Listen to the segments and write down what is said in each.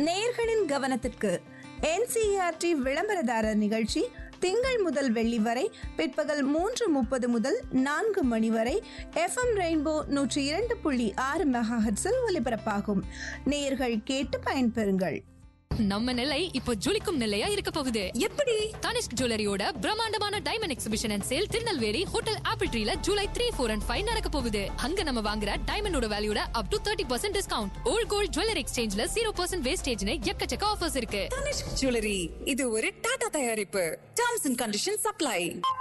நேயர்களின் கவனத்திற்கு என்சிஆர்டி விளம்பரதாரர் நிகழ்ச்சி திங்கள் முதல் வெள்ளி வரை பிற்பகல் மூன்று முப்பது முதல் நான்கு மணி வரை எஃப்எம் ரெயின்போ நூற்றி இரண்டு புள்ளி ஆறு மெகாஹெட்ஸில் ஒலிபரப்பாகும் நேயர்கள் கேட்டு பயன்பெறுங்கள் நம்ம நிலை இப்போ ஜொலிக்கும் நிலையா இருக்க போகுது எப்படி தனிஷ்க் ஜுவல்லரியோட பிரம்மாண்டமான diamond exhibition and sale Tirunelveli hotel apple ட்ரீல July three four and five நடக்க போகுது அங்க நம்ம வாங்குற டைமண்டோட வேல்யூட up to thirty percent discount old gold jewellery எக்ஸ்சேஞ்ச்ல ஜீரோ பர்சன்ட் வேஸ்டேஜ்னு எக்கச்சக்க ஆஃபர்ஸ் இருக்கு தனிஷ்க் ஜுவல்லரி இது ஒரு டாடா தயாரிப்பு டர்ம்ஸ் அண்ட் கண்டிஷன் சப்ளை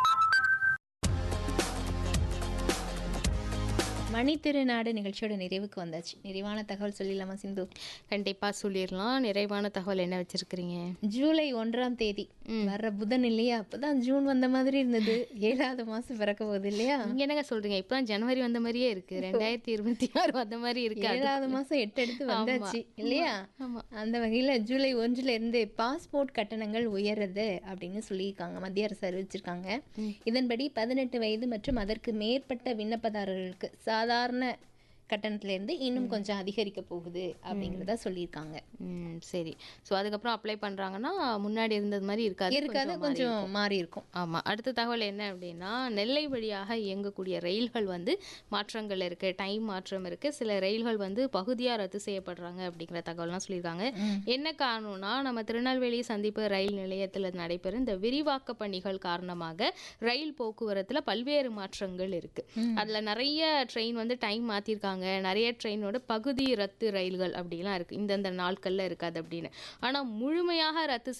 மணித்திருநாடு நிகழ்ச்சியோட நிறைவுக்கு வந்தாச்சு நிறைவான தகவல் சொல்லிடலாமா சிந்து கண்டிப்பா சொல்லிடலாம் நிறைவான தகவல் என்ன வச்சிருக்கிறீங்க ஜூலை ஒன்றாம் தேதி வர்ற புதன் இல்லையா அப்பதான் ஜூன் வந்த மாதிரி இருந்தது ஏழாவது மாசம் பிறக்க போகுது இல்லையா நீங்க என்னங்க சொல்றீங்க இப்பதான் ஜனவரி வந்த மாதிரியே இருக்கு ரெண்டாயிரத்தி இருபத்தி ஆறு வந்த மாதிரி இருக்கு அது- ஏழாவது மாசம் எட்டு எடுத்து வந்தாச்சு இல்லையா ஆமா. அந்த வகையில ஜூலை ஒன்றுல இருந்து பாஸ்போர்ட் கட்டணங்கள் உயருது அப்படின்னு சொல்லியிருக்காங்க மத்திய அரசு அறிவிச்சிருக்காங்க இதன்படி பதினெட்டு வயது மற்றும் அதற்கு மேற்பட்ட விண்ணப்பதாரர்களுக்கு சாதாரண கட்டணத்துல இருந்து இன்னும் கொஞ்சம் அதிகரிக்க போகுது அப்படிங்கிறத சொல்லியிருக்காங்க ம் சரி ஸோ அதுக்கப்புறம் அப்ளை பண்றாங்கன்னா முன்னாடி இருந்தது மாதிரி இருக்காது இருக்காது கொஞ்சம் மாறி கொஞ்சம் மாறி இருக்கும் ஆமா அடுத்த தகவல் என்ன அப்படின்னா நெல்லை வழியாக இயங்கக்கூடிய ரயில்கள் வந்து மாற்றங்கள் இருக்கு டைம் மாற்றம் இருக்கு சில ரயில்கள் வந்து பகுதியா ரத்து செய்யப்படுறாங்க அப்படிங்கிற தகவல்லாம் சொல்லியிருக்காங்க என்ன காரணம்னா நம்ம திருநெல்வேலி சந்திப்பு ரயில் நிலையத்தில் நடைபெறும் இந்த விரிவாக்க பணிகள் காரணமாக ரயில் போக்குவரத்துல பல்வேறு மாற்றங்கள் இருக்கு அதுல நிறைய ட்ரெயின் வந்து டைம் மாத்திருக்காங்க நிறைய ட்ரெயினோட பகுதி ரத்து ரயில்கள் அப்படிலாம் இருக்கு இந்தந்த நாட்கள்ல இருக்காது அப்படின்னு ஆனா முழுமையாக ரத்து